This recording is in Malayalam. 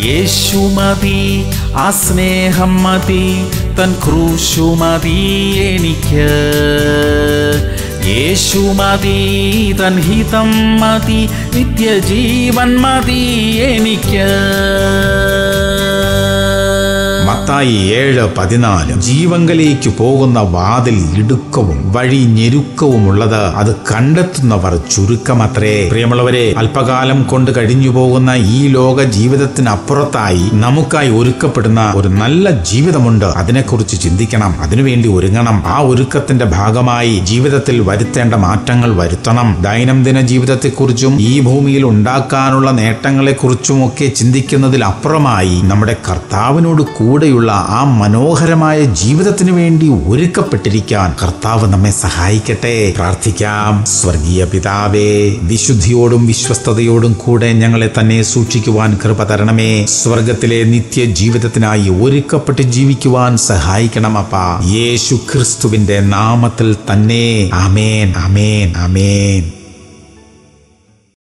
യേശു മതി ആ സ്നേഹം മതി തൻ ക്രൂശു മതി എനിക്ക് യേശു മതി തൻ ഹിതം മതി നിത്യജീവൻ മതി എനിക്ക് മത്തായി ഏഴ് പതിനാല് ജീവങ്കലേക്ക് പോകുന്ന വാതിൽ ഇടുക്കവും വഴി ഞെരുക്കവുമുള്ളത് അത് കണ്ടെത്തുന്നവർ ചുരുക്കമത്രേ പ്രിയമുള്ളവരെ അല്പകാലം കൊണ്ട് കഴിഞ്ഞു പോകുന്ന ഈ ലോക ജീവിതത്തിനപ്പുറത്തായി നമുക്കായി ഒരുക്കപ്പെടുന്ന ഒരു നല്ല ജീവിതമുണ്ട് അതിനെക്കുറിച്ച് ചിന്തിക്കണം അതിനുവേണ്ടി ഒരുങ്ങണം ആ ഒരുക്കത്തിന്റെ ഭാഗമായി ജീവിതത്തിൽ വരുത്തേണ്ട മാറ്റങ്ങൾ വരുത്തണം ദൈനംദിന ജീവിതത്തെക്കുറിച്ചും ഈ ഭൂമിയിൽ ഉണ്ടാക്കാനുള്ള നേട്ടങ്ങളെക്കുറിച്ചുമൊക്കെ ചിന്തിക്കുന്നതിൽ അപ്പുറമായി നമ്മുടെ കർത്താവിനോട് കൂടെയുള്ള ആ മനോഹരമായ ജീവിതത്തിന് വേണ്ടി ഒരുക്കപ്പെട്ടിരിക്കാൻ കർത്താവ് നമ്മെ സഹായിക്കട്ടെ പ്രാർത്ഥിക്കാം സ്വർഗീയ പിതാവേ വിശുദ്ധിയോടും വിശ്വസ്തയോടും കൂടെ ഞങ്ങളെ തന്നെ സൂക്ഷിക്കുവാൻ കൃപ തരണമേ സ്വർഗത്തിലെ നിത്യ ജീവിതത്തിനായി ഒരുക്കപ്പെട്ട് ജീവിക്കുവാൻ സഹായിക്കണം അപ്പ യേശു ക്രിസ്തുവിന്റെ നാമത്തിൽ തന്നെ അമേൻ അമേൻ അമേൻ